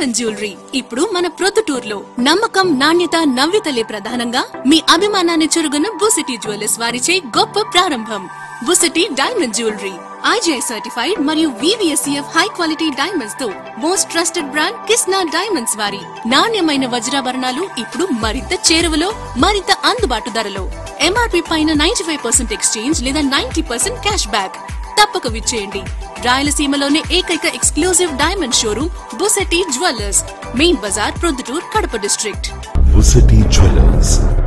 Diamond jewellery ఇప్పుడు మన ప్రొద్దుటూరులో నమ్మకం నాణ్యత నవ్యతలే ప్రధానంగా మీ అభిమానాన్ని చురుగున్న బుసిటీ జ్యువెలర్స్ వారిచే గొప్ప ప్రారంభం Busetty diamond jewellery IGI certified మరియు వివిఎస్ఈఎఫ్ హై క్వాలిటీ డైమండ్స్ తో most trusted brand Kisna diamonds వారి నాణ్యమైన వజ్రాభరణాలు ఇప్పుడు మరింత చేరువలో మరింత అందుబాటు ధరలో ఎంఆర్పి పైన నైన్టీ ఫైవ్ పర్సెంట్ ఎక్స్చేంజ్ లేదా నైన్టీ పర్సెంట్ క్యాష్ బ్యాక్ తప్పక విచ్చేయండి రాయలసీమలోనే ఏకైక exclusive diamond showroom Busetty jewellers main Bazaar Proddatur Kadapa district City Jewelers.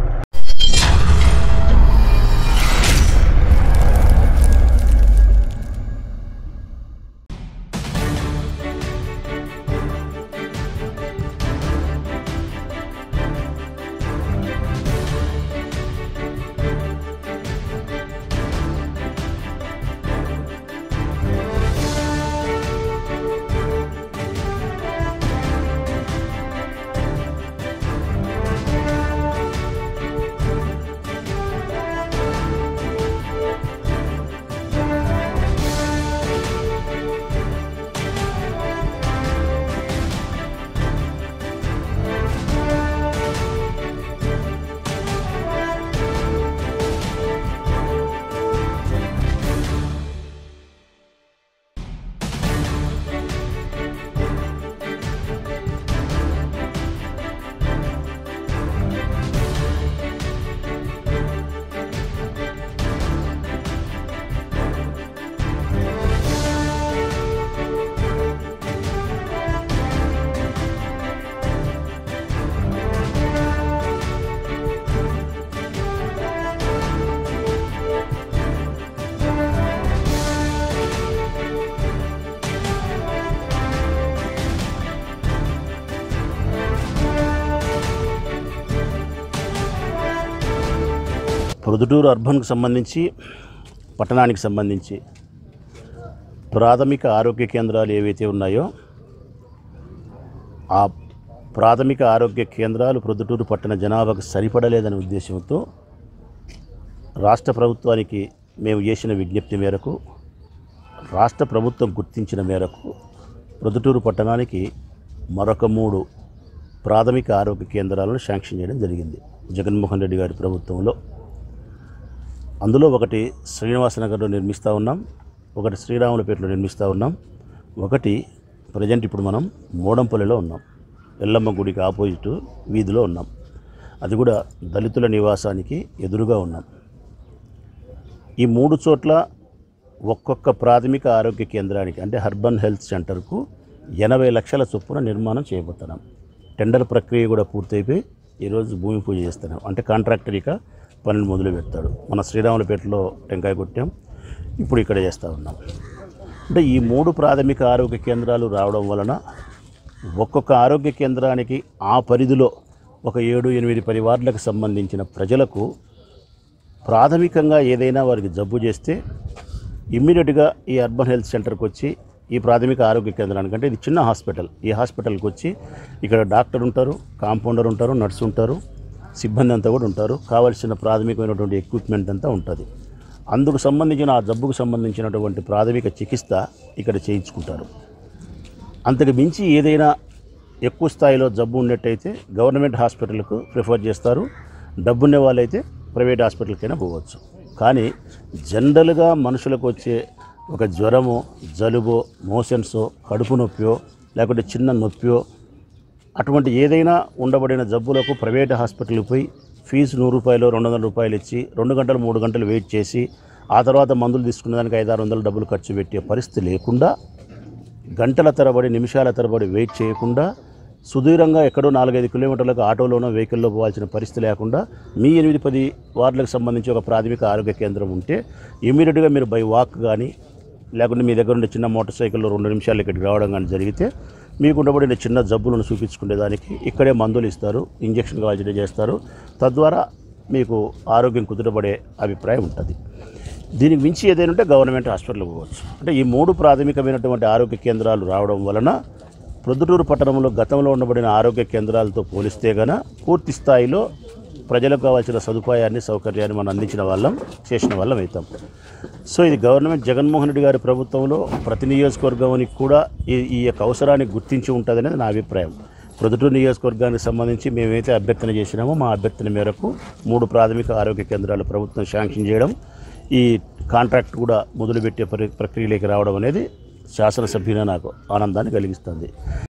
Proddatur అర్బన్కు సంబంధించి పట్టణానికి సంబంధించి ప్రాథమిక ఆరోగ్య కేంద్రాలు ఏవైతే ఉన్నాయో ఆ ప్రాథమిక ఆరోగ్య కేంద్రాలు ప్రొద్దుటూరు పట్టణ జనాభాకు సరిపడలేదనే ఉద్దేశంతో రాష్ట్ర ప్రభుత్వానికి మేము చేసిన విజ్ఞప్తి మేరకు రాష్ట్ర ప్రభుత్వం గుర్తించిన మేరకు ప్రొద్దుటూరు పట్టణానికి మరొక మూడు ప్రాథమిక ఆరోగ్య కేంద్రాలను శాంక్షన్ చేయడం జరిగింది జగన్మోహన్ రెడ్డి గారి ప్రభుత్వంలో అందులో ఒకటి శ్రీనివాసనగర్లో నిర్మిస్తూ ఉన్నాం ఒకటి శ్రీరాములపేటలో నిర్మిస్తూ ఉన్నాం ఒకటి ప్రజెంట్ ఇప్పుడు మనం మోడంపల్లిలో ఉన్నాం ఎల్లమ్మ గుడికి ఆపోజిట్ వీధిలో ఉన్నాం అది కూడా దళితుల నివాసానికి ఎదురుగా ఉన్నాం ఈ మూడు చోట్ల ఒక్కొక్క ప్రాథమిక ఆరోగ్య కేంద్రానికి అంటే హర్బన్ హెల్త్ సెంటర్కు ఎనభై లక్షల చొప్పున నిర్మాణం చేయబోతున్నాం టెండర్ ప్రక్రియ కూడా పూర్తయిపోయి ఈరోజు భూమి పూజ చేస్తున్నాం అంటే కాంట్రాక్టర్ ఇక పనులు మొదలు పెడతాడు మన శ్రీరాములపేటలో టెంకాయ కొట్టాం ఇప్పుడు ఇక్కడ చేస్తూ ఉన్నాం అంటే ఈ మూడు ప్రాథమిక ఆరోగ్య కేంద్రాలు రావడం వలన ఒక్కొక్క ఆరోగ్య కేంద్రానికి ఆ పరిధిలో ఒక ఏడు ఎనిమిది పది వార్డులకు సంబంధించిన ప్రజలకు ప్రాథమికంగా ఏదైనా వారికి జబ్బు చేస్తే ఇమ్మీడియట్గా ఈ అర్బన్ హెల్త్ సెంటర్కి వచ్చి ఈ ప్రాథమిక ఆరోగ్య కేంద్రానికి అంటే ఇది చిన్న హాస్పిటల్ ఈ హాస్పిటల్కి వచ్చి ఇక్కడ డాక్టర్ ఉంటారు కాంపౌండర్ ఉంటారు నర్సు ఉంటారు సిబ్బంది అంతా కూడా ఉంటారు కావాల్సిన ప్రాథమికమైనటువంటి ఎక్విప్మెంట్ అంతా ఉంటుంది అందుకు సంబంధించిన ఆ జబ్బుకు సంబంధించినటువంటి ప్రాథమిక చికిత్స ఇక్కడ చేయించుకుంటారు అంతకు మించి ఏదైనా ఎక్కువ స్థాయిలో జబ్బు ఉన్నట్టయితే గవర్నమెంట్ హాస్పిటల్కు ప్రిఫర్ చేస్తారు డబ్బున్న వాళ్ళైతే ప్రైవేట్ హాస్పిటల్కైనా పోవచ్చు కానీ జనరల్గా మనుషులకు వచ్చే ఒక జ్వరమో జలుబో మోషన్సో కడుపు నొప్పో లేకుంటే చిన్న నొప్పో అటువంటి ఏదైనా ఉండబడిన జబ్బులకు ప్రైవేట్ హాస్పిటల్కి పోయి ఫీజు నూరు రూపాయలు రెండు వందల రూపాయలు ఇచ్చి రెండు గంటలు మూడు గంటలు వెయిట్ చేసి ఆ తర్వాత మందులు తీసుకునే దానికి ఐదారు వందలు డబ్బులు ఖర్చు పెట్టే పరిస్థితి లేకుండా గంటల తరబడి నిమిషాల తరబడి వెయిట్ చేయకుండా సుదూరంగా ఎక్కడో నాలుగైదు కిలోమీటర్లకు ఆటోలోనో వెహికల్లో పోవాల్సిన పరిస్థితి లేకుండా మీ ఎనిమిది పది వార్డులకు సంబంధించి ఒక ప్రాథమిక ఆరోగ్య కేంద్రం ఉంటే ఇమీడియట్గా మీరు బై వాక్ కానీ లేకుంటే మీ దగ్గర ఉండే చిన్న మోటార్ సైకిల్లో రెండు నిమిషాలు ఇక్కడికి రావడం కానీ జరిగితే మీకు ఉండబడిన చిన్న జబ్బులను చూపించుకునే దానికి ఇక్కడే మందులు ఇస్తారు ఇంజక్షన్ కావాల్సిన చేస్తారు తద్వారా మీకు ఆరోగ్యం కుదుటపడే అభిప్రాయం ఉంటుంది దీనికి మించి ఏదైనా ఉంటే గవర్నమెంట్ హాస్పిటల్కి పోవచ్చు అంటే ఈ మూడు ప్రాథమికమైనటువంటి ఆరోగ్య కేంద్రాలు రావడం వలన ప్రొద్దుటూరు పట్టణంలో గతంలో ఉండబడిన ఆరోగ్య కేంద్రాలతో పోలిస్తే గన పూర్తి స్థాయిలో ప్రజలకు కావాల్సిన సదుపాయాన్ని సౌకర్యాన్ని మనం అందించిన వాళ్ళం చేసిన వాళ్ళం అవుతాం సో ఇది గవర్నమెంట్ జగన్మోహన్ రెడ్డి గారి ప్రభుత్వంలో ప్రతి నియోజకవర్గానికి కూడా ఈ ఈ యొక్క అవసరాన్ని గుర్తించి ఉంటుందనేది నా అభిప్రాయం ప్రొద్దుటూరు నియోజకవర్గానికి సంబంధించి మేమైతే అభ్యర్థన చేసినామో మా అభ్యర్థన మేరకు మూడు ప్రాథమిక ఆరోగ్య కేంద్రాలు ప్రభుత్వం శాంక్షన్ చేయడం ఈ కాంట్రాక్ట్ కూడా మొదలుపెట్టే ప్ర ప్రక్రియలోకి రావడం అనేది శాసనసభ్యునే నాకు ఆనందాన్ని కలిగిస్తుంది